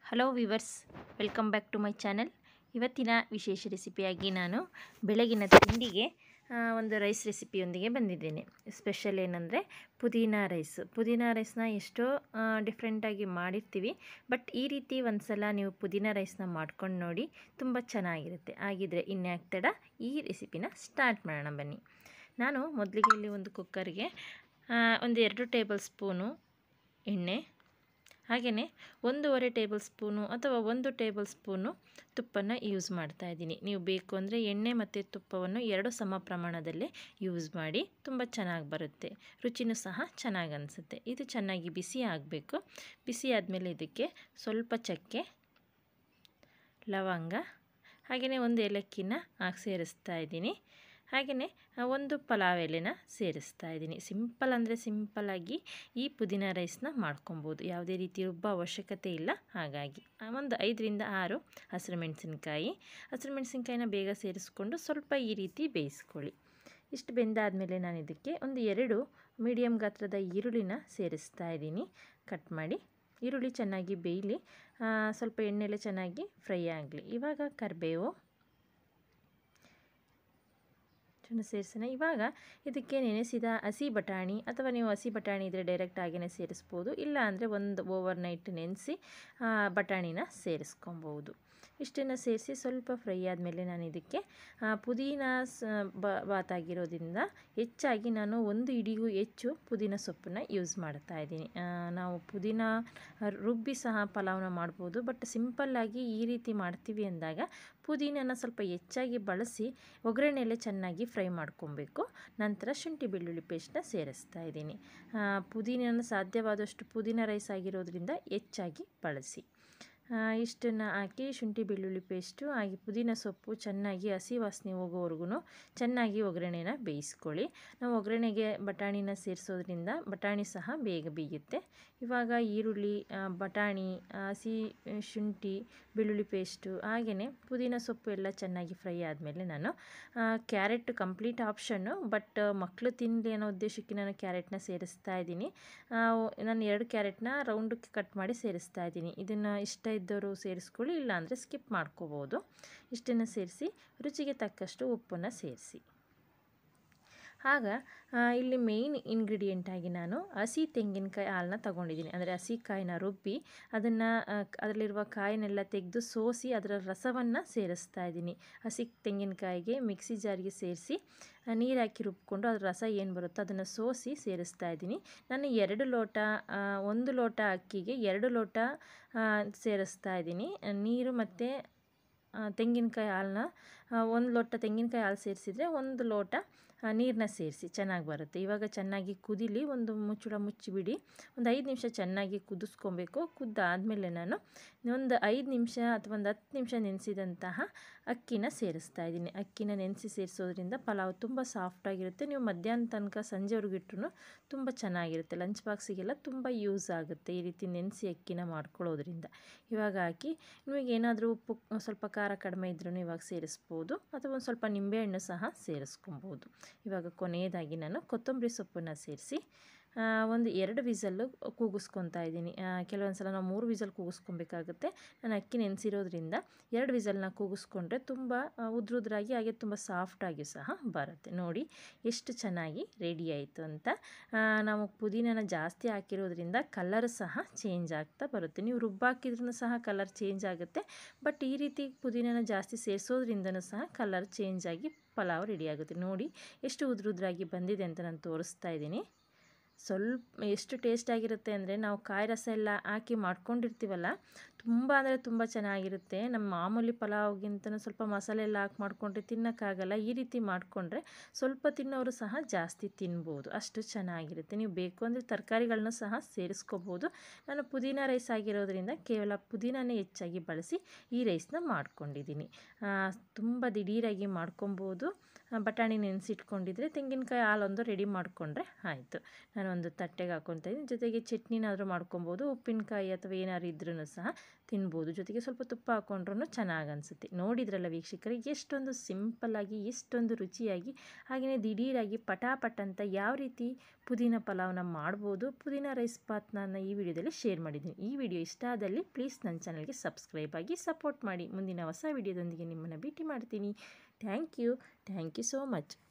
hello viewers welcome back to my channel ಇವತ್ತಿನ ವಿಶೇಷ ರೆಸಿಪಿಯಾಗಿ ನಾನು ಬೆಳಗಿನ ತಿಂಡಿಗೆ ಆ, ಒಂದು ರೈಸ್ ರೆಸಿಪಿಯೊಂದಿಗೆ ಬಂದಿದ್ದೇನೆ ಸ್ಪೆಷಲ್ ಏನಂದರೆ ಪುದೀನ ರೈಸ್ ಪುದೀನ ರೈಸ್ನ ಎಷ್ಟೋ ಡಿಫ್ರೆಂಟಾಗಿ ಮಾಡಿರ್ತೀವಿ ಬಟ್ ಈ ರೀತಿ ಒಂದು ಸಲ ನೀವು ಪುದೀನ ರೈಸ್ನ ಮಾಡ್ಕೊಂಡು ನೋಡಿ ತುಂಬ ಚೆನ್ನಾಗಿರುತ್ತೆ ಹಾಗಿದ್ರೆ ಇನ್ಯಾಕ್ ತಡ ಈ ರೆಸಿಪಿನ ಸ್ಟಾರ್ಟ್ ಮಾಡೋಣ ಬನ್ನಿ ನಾನು ಮೊದಲಿಗೆ ಇಲ್ಲಿ ಒಂದು ಕುಕ್ಕರ್ಗೆ ಆ, ಒಂದು ಎರಡು ಟೇಬಲ್ ಸ್ಪೂನು ಎಣ್ಣೆ ಹಾಗೆಯೇ ಒಂದೂವರೆ ಟೇಬಲ್ ಸ್ಪೂನು ಅಥವಾ ಒಂದು ಟೇಬಲ್ ಸ್ಪೂನು ತುಪ್ಪನ ಯೂಸ್ ಮಾಡ್ತಾ ಇದ್ದೀನಿ ನೀವು ಬೇಕು ಅಂದರೆ ಎಣ್ಣೆ ಮತ್ತು ತುಪ್ಪವನ್ನು ಎರಡು ಸಮ ಪ್ರಮಾಣದಲ್ಲೇ ಯೂಸ್ ಮಾಡಿ ತುಂಬ ಚೆನ್ನಾಗಿ ಬರುತ್ತೆ ರುಚಿನೂ ಸಹ ಚೆನ್ನಾಗಿ ಅನಿಸುತ್ತೆ ಇದು ಚೆನ್ನಾಗಿ ಬಿಸಿ ಆಗಬೇಕು ಬಿಸಿ ಆದಮೇಲೆ ಇದಕ್ಕೆ ಸ್ವಲ್ಪ ಚಕ್ಕೆ ಲವಂಗ ಹಾಗೆಯೇ ಒಂದು ಏಲಕ್ಕಿನ ಹಾಕಿ ಸೇರಿಸ್ತಾ ಇದ್ದೀನಿ ಹಾಗೆಯೇ ಒಂದು ಪಲಾವ್ ಎಲೆನ ಸೇರಿಸ್ತಾ ಇದ್ದೀನಿ ಸಿಂಪಲ್ ಅಂದರೆ ಸಿಂಪಲ್ಲಾಗಿ ಈ ಪುದೀನ ರೈಸ್ನ ಮಾಡ್ಕೊಬೋದು ಯಾವುದೇ ರೀತಿ ರುಬ್ಬ ಅವಶ್ಯಕತೆ ಇಲ್ಲ ಹಾಗಾಗಿ ಆ, ಒಂದು ಐದರಿಂದ ಆರು ಹಸಿರು ಮೆಣಸಿನ್ಕಾಯಿ ಹಸಿರು ಮೆಣಸಿನ್ಕಾಯಿನ ಬೇಗ ಸೇರಿಸ್ಕೊಂಡು ಸ್ವಲ್ಪ ಈ ರೀತಿ ಬೇಯಿಸ್ಕೊಳ್ಳಿ ಇಷ್ಟು ಬೆಂದಾದಮೇಲೆ ನಾನು ಇದಕ್ಕೆ ಒಂದು ಎರಡು ಮೀಡಿಯಮ್ ಗಾತ್ರದ ಈರುಳ್ಳಿನ ಸೇರಿಸ್ತಾ ಇದ್ದೀನಿ ಕಟ್ ಮಾಡಿ ಈರುಳ್ಳಿ ಚೆನ್ನಾಗಿ ಬೇಯಲಿ ಆ, ಸ್ವಲ್ಪ ಎಣ್ಣೆಲೆ ಚೆನ್ನಾಗಿ ಫ್ರೈ ಆಗಲಿ ಇವಾಗ ಕರಿಬೇವು ಚೂರು ಸೇರಿಸೋಣ ಇವಾಗ ಇದಕ್ಕೆ ನೆನೆಸಿದ ಹಸಿ ಬಟಾಣಿ ಅಥವಾ ನೀವು ಹಸಿ ಬಟಾಣಿ ಇದ್ದರೆ ಡೈರೆಕ್ಟ್ ಆಗಿಯೇ ಸೇರಿಸ್ಬೋದು ಇಲ್ಲ ಅಂದರೆ ಒಂದು ಓವರ್ ನೈಟ್ ನೆನೆಸಿ ಬಟಾಣಿನ ಸೇರಿಸ್ಕೊಬೋದು ಇಷ್ಟನ್ನು ಸೇರಿಸಿ ಸ್ವಲ್ಪ ಫ್ರೈ ಆದಮೇಲೆ ನಾನು ಇದಕ್ಕೆ ಆ, ಪುದೀನ ಸ ಬ- ಬಾತಾಗಿರೋದ್ರಿಂದ ಹೆಚ್ಚಾಗಿ ನಾನು ಒಂದು ಇಡಿಗೂ ಹೆಚ್ಚು ಪುದೀನ ಸೊಪ್ಪನ್ನ ಯೂಸ್ ಮಾಡ್ತಾ ಇದ್ದೀನಿ ಆ, ನಾವು ಪುದೀನ ರುಬ್ಬಿ ಸಹ ಪಲಾವ್ನ ಮಾಡ್ಬೋದು ಬಟ್ ಸಿಂಪಲ್ಲಾಗಿ ಈ ರೀತಿ ಮಾಡ್ತೀವಿ ಅಂದಾಗ ಪುದೀನನ ಸ್ವಲ್ಪ ಹೆಚ್ಚಾಗಿ ಬಳಸಿ ಒಗ್ಗರಣೆಯಲ್ಲೇ ಚೆನ್ನಾಗಿ ಫ್ರೈ ಮಾಡ್ಕೊಬೇಕು ನಂತರ ಶುಂಠಿ ಬೆಳ್ಳುಳ್ಳಿ ಪೇಸ್ಟ್ನ ಸೇರಿಸ್ತಾ ಇದ್ದೀನಿ ಆ, ಪುದೀನನ ಸಾಧ್ಯವಾದಷ್ಟು ಪುದೀನ ರೈಸ್ ಆಗಿರೋದ್ರಿಂದ ಹೆಚ್ಚಾಗಿ ಬಳಸಿ ಇಷ್ಟನ್ನು ಹಾಕಿ ಶುಂಠಿ ಬೆಳ್ಳುಳ್ಳಿ ಪೇಸ್ಟು ಹಾಗೆ ಪುದೀನ ಸೊಪ್ಪು ಚೆನ್ನಾಗಿ ಹಸಿ ವಾಸನೆ ಹೋಗೋವರೆಗೂ ಚೆನ್ನಾಗಿ ಒಗ್ಗರಣೆನ ಬೇಯಿಸ್ಕೊಳ್ಳಿ ನಾವು ಒಗ್ಗರಣೆಗೆ ಬಟಾಣಿನ ಸೇರಿಸೋದ್ರಿಂದ ಬಟಾಣಿ ಸಹ ಬೇಗ ಬೇಯುತ್ತೆ ಇವಾಗ ಈರುಳ್ಳಿ ಆ, ಬಟಾಣಿ ಆ, ಹಸಿ ಆ, ಶುಂಠಿ ಬೆಳ್ಳುಳ್ಳಿ ಪೇಸ್ಟು ಹಾಗೆಯೇ ಪುದೀನ ಸೊಪ್ಪು ಎಲ್ಲ ಚೆನ್ನಾಗಿ ಫ್ರೈ ಆದಮೇಲೆ ನಾನು ಕ್ಯಾರೆಟ್ ಕಂಪ್ಲೀಟ್ ಆಪ್ಷನ್ನು ಬಟ್ ಮಕ್ಕಳು ತಿನ್ನಲಿ ಅನ್ನೋ ಉದ್ದೇಶಕ್ಕೆ ನಾನು ಕ್ಯಾರೆಟ್ನ ಸೇರಿಸ್ತಾ ಇದ್ದೀನಿ ಆ, ನಾನು ಎರಡು ಕ್ಯಾರೆಟ್ನ ರೌಂಡಕ್ಕೆ ಕಟ್ ಮಾಡಿ ಸೇರಿಸ್ತಾ ಇದ್ದೀನಿ ಇದನ್ನು ಇಷ್ಟ ಇದ್ದವರು ಸೇರಿಸ್ಕೊಳ್ಳಿ ಇಲ್ಲಾಂದರೆ ಸ್ಕಿಪ್ ಮಾಡ್ಕೋಬೋದು ಇಷ್ಟನ್ನು ಸೇರಿಸಿ ರುಚಿಗೆ ತಕ್ಕಷ್ಟು ಉಪ್ಪನ್ನು ಸೇರಿಸಿ ಆಗ ಆ, ಇಲ್ಲಿ ಮೇಯ್ನ್ ಇಂಗ್ರೀಡಿಯೆಂಟಾಗಿ ನಾನು ಹಸಿ ತೆಂಗಿನಕಾಯಿ ಹಾಲನ್ನ ತಗೊಂಡಿದ್ದೀನಿ ಅಂದರೆ ಹಸಿ ಕಾಯಿನ ರುಬ್ಬಿ ಅದನ್ನು ಅದರಲ್ಲಿರುವ ಕಾಯಿನೆಲ್ಲ ತೆಗೆದು ಸೋಸಿ ಅದರ ರಸವನ್ನು ಸೇರಿಸ್ತಾ ಇದ್ದೀನಿ ಹಸಿ ತೆಂಗಿನಕಾಯಿಗೆ ಮಿಕ್ಸಿ ಜಾರಿಗೆ ಸೇರಿಸಿ ನೀರು ಹಾಕಿ ರುಬ್ಕೊಂಡು ಅದ್ರ ರಸ ಏನು ಬರುತ್ತೋ ಅದನ್ನು ಸೋಸಿ ಸೇರಿಸ್ತಾ ಇದ್ದೀನಿ ನಾನು ಎರಡು ಲೋಟ ಆ, ಒಂದು ಲೋಟ ಅಕ್ಕಿಗೆ ಎರಡು ಲೋಟ ಆ, ಸೇರಿಸ್ತಾ ಇದ್ದೀನಿ ನೀರು ಮತ್ತು ತೆಂಗಿನಕಾಯಿ ಹಾಲನ್ನ ಒಂದು ಲೋಟ ತೆಂಗಿನಕಾಯಿ ಹಾಲು ಸೇರಿಸಿದರೆ ಒಂದು ಲೋಟ ನೀರನ್ನ ಸೇರಿಸಿ ಚೆನ್ನಾಗಿ ಬರುತ್ತೆ ಇವಾಗ ಚೆನ್ನಾಗಿ ಕುದೀಲಿ ಒಂದು ಮುಚ್ಚಳ ಮುಚ್ಚಿಬಿಡಿ ಒಂದು ಐದು ನಿಮಿಷ ಚೆನ್ನಾಗಿ ಕುದಿಸ್ಕೊಬೇಕು ಕುದ್ದಾದಮೇಲೆ ನಾನು ಒಂದು ಐದು ನಿಮಿಷ ಅಥವಾ ಒಂದು ಹತ್ತು ನಿಮಿಷ ನೆನೆಸಿದಂತಹ ಅಕ್ಕಿನ ಸೇರಿಸ್ತಾ ಇದ್ದೀನಿ ಅಕ್ಕಿನ ನೆನೆಸಿ ಸೇರಿಸೋದ್ರಿಂದ ಪಲಾವ್ ತುಂಬ ಸಾಫ್ಟಾಗಿರುತ್ತೆ ನೀವು ಮಧ್ಯಾಹ್ನ ತನಕ ಸಂಜೆವರೆಗೂ ಇಟ್ಟರು ತುಂಬ ಚೆನ್ನಾಗಿರುತ್ತೆ ಲಂಚ್ ಬಾಕ್ಸಿಗೆಲ್ಲ ತುಂಬ ಯೂಸ್ ಆಗುತ್ತೆ ಈ ರೀತಿ ನೆನೆಸಿ ಅಕ್ಕಿನ ಮಾಡ್ಕೊಳ್ಳೋದ್ರಿಂದ ಇವಾಗ ಹಾಕಿ ನಿಮಗೆ ಏನಾದರೂ ಉಪ್ಪು ಸ್ವಲ್ಪ ಖಾರ ಕಡಿಮೆ ಇದ್ರೂ ಇವಾಗ ಸೇರಿಸ್ಬೋದು ಅಥವಾ ಒಂದು ಸ್ವಲ್ಪ ನಿಂಬೆಹಣ್ಣು ಸಹ ಸೇರಿಸ್ಕೊಬೋದು ಇವಾಗ ಕೊನೆಯದಾಗಿ ನಾನು ಕೊತ್ತಂಬರಿ ಸೊಪ್ಪನ್ನು ಸೇರಿಸಿ ಆ, ಒಂದು ಎರಡು ವಿಸಲ್ಲು ಕೂಗಿಸ್ಕೊತಾ ಇದ್ದೀನಿ ಕೆಲವೊಂದು ಸಲ ನಾವು ಮೂರು ವಿಸಲ್ ಕೂಗಿಸ್ಕೊಬೇಕಾಗುತ್ತೆ ನಾನು ಅಕ್ಕಿ ನೆನೆಸಿರೋದ್ರಿಂದ ಎರಡು ವಿಸಲ್ನ ಕೂಗಿಸ್ಕೊಂಡ್ರೆ ತುಂಬ ಆ, ಉದ್ರುದ್ರಾಗಿ ಹಾಗೆ ತುಂಬ ಸಾಫ್ಟಾಗಿ ಸಹ ಬರುತ್ತೆ ನೋಡಿ ಎಷ್ಟು ಚೆನ್ನಾಗಿ ರೆಡಿ ಆಯಿತು ಅಂತ ಆ, ನಾವು ಪುದೀನನ ಜಾಸ್ತಿ ಹಾಕಿರೋದ್ರಿಂದ ಕಲರ್ ಸಹ ಚೇಂಜ್ ಆಗ್ತಾ ಬರುತ್ತೆ ನೀವು ರುಬ್ಬಾಕಿದ್ರೂ ಸಹ ಕಲರ್ ಚೇಂಜ್ ಆಗುತ್ತೆ ಬಟ್ ಈ ರೀತಿ ಪುದೀನನ ಜಾಸ್ತಿ ಸೇರಿಸೋದ್ರಿಂದನೂ ಸಹ ಕಲರ್ ಚೇಂಜ್ ಆಗಿ ಪಲಾವ್ ರೆಡಿ ಆಗುತ್ತೆ ನೋಡಿ ಎಷ್ಟು ಉದ್ರುದ್ರಾಗಿ ಬಂದಿದೆ ಅಂತ ನಾನು ತೋರಿಸ್ತಾ ಇದ್ದೀನಿ ಸ್ವಲ್ಪ ಎಷ್ಟು ಟೇಸ್ಟ್ ಆಗಿರುತ್ತೆ ಅಂದರೆ ನಾವು ಕಾಯಿ ರಸ ಎಲ್ಲ ಹಾಕಿ ಮಾಡ್ಕೊಂಡಿರ್ತೀವಲ್ಲ ತುಂಬ ಅಂದರೆ ತುಂಬ ಚೆನ್ನಾಗಿರುತ್ತೆ ನಮ್ಮ ಮಾಮೂಲಿ ಪಲಾವ್ಗಿಂತನೂ ಸ್ವಲ್ಪ ಮಸಾಲೆ ಎಲ್ಲ ಹಾಕಿ ಮಾಡಿಕೊಂಡ್ರೆ ತಿನ್ನೋಕ್ಕಾಗಲ್ಲ ಈ ರೀತಿ ಮಾಡಿಕೊಂಡ್ರೆ ಸ್ವಲ್ಪ ತಿನ್ನೋರು ಸಹ ಜಾಸ್ತಿ ತಿನ್ಬೋದು ಅಷ್ಟು ಚೆನ್ನಾಗಿರುತ್ತೆ ನೀವು ಬೇಕು ಅಂದರೆ ತರಕಾರಿಗಳನ್ನೂ ಸಹ ಸೇರಿಸ್ಕೋಬೋದು ನಾನು ಪುದೀನ ರೈಸ್ ಆಗಿರೋದ್ರಿಂದ ಕೇವಲ ಪುದೀನನೇ ಹೆಚ್ಚಾಗಿ ಬಳಸಿ ಈ ರೈಸ್ನ ಮಾಡ್ಕೊಂಡಿದ್ದೀನಿ ಆ, ತುಂಬ ದಿಢೀರಾಗಿ ಮಾಡ್ಕೊಬೋದು ಆ, ಬಟಾಣಿ ನೆನೆಸಿಟ್ಕೊಂಡಿದ್ರೆ ತೆಂಗಿನಕಾಯಿ ಹಾಲೊಂದು ರೆಡಿ ಮಾಡಿಕೊಂಡ್ರೆ ಆಯಿತು ನಾನು ಒಂದು ತಟ್ಟೆಗೆ ಹಾಕ್ಕೊತಾ ಇದ್ದೀನಿ ಜೊತೆಗೆ ಚಟ್ನಿನಾದರೂ ಮಾಡ್ಕೊಬೋದು ಉಪ್ಪಿನಕಾಯಿ ಅಥವಾ ಏನಾದ್ರು ಇದ್ರೂ ಸಹ ತಿನ್ಬೋದು ಜೊತೆಗೆ ಸ್ವಲ್ಪ ತುಪ್ಪ ಹಾಕ್ಕೊಂಡ್ರೂ ಚೆನ್ನಾಗಿ ಅನಿಸುತ್ತೆ ನೋಡಿದ್ರಲ್ಲ ವೀಕ್ಷಕರೇ ಎಷ್ಟೊಂದು ಸಿಂಪಲ್ಲಾಗಿ ಎಷ್ಟೊಂದು ರುಚಿಯಾಗಿ ಹಾಗೆಯೇ ದಿಢೀರಾಗಿ ಪಟಾಪಟ್ ಅಂತ ಯಾವ ರೀತಿ ಪುದೀನ ಪಲಾವ್ನ ಮಾಡ್ಬೋದು ಪುದೀನ ರೈಸ್ ಬಾತ್ ನಾನು ಈ ವಿಡಿಯೋದಲ್ಲಿ ಶೇರ್ ಮಾಡಿದ್ದೀನಿ ಈ ವಿಡಿಯೋ ಇಷ್ಟ ಆದಲ್ಲಿ ಪ್ಲೀಸ್ ನನ್ನ ಚಾನಲ್ಗೆ ಸಬ್ಸ್ಕ್ರೈಬ್ ಆಗಿ ಸಪೋರ್ಟ್ ಮಾಡಿ ಮುಂದಿನ ಹೊಸ ವಿಡಿಯೋದೊಂದಿಗೆ ನಿಮ್ಮನ್ನು ಭೇಟಿ ಮಾಡ್ತೀನಿ thank you thank you so much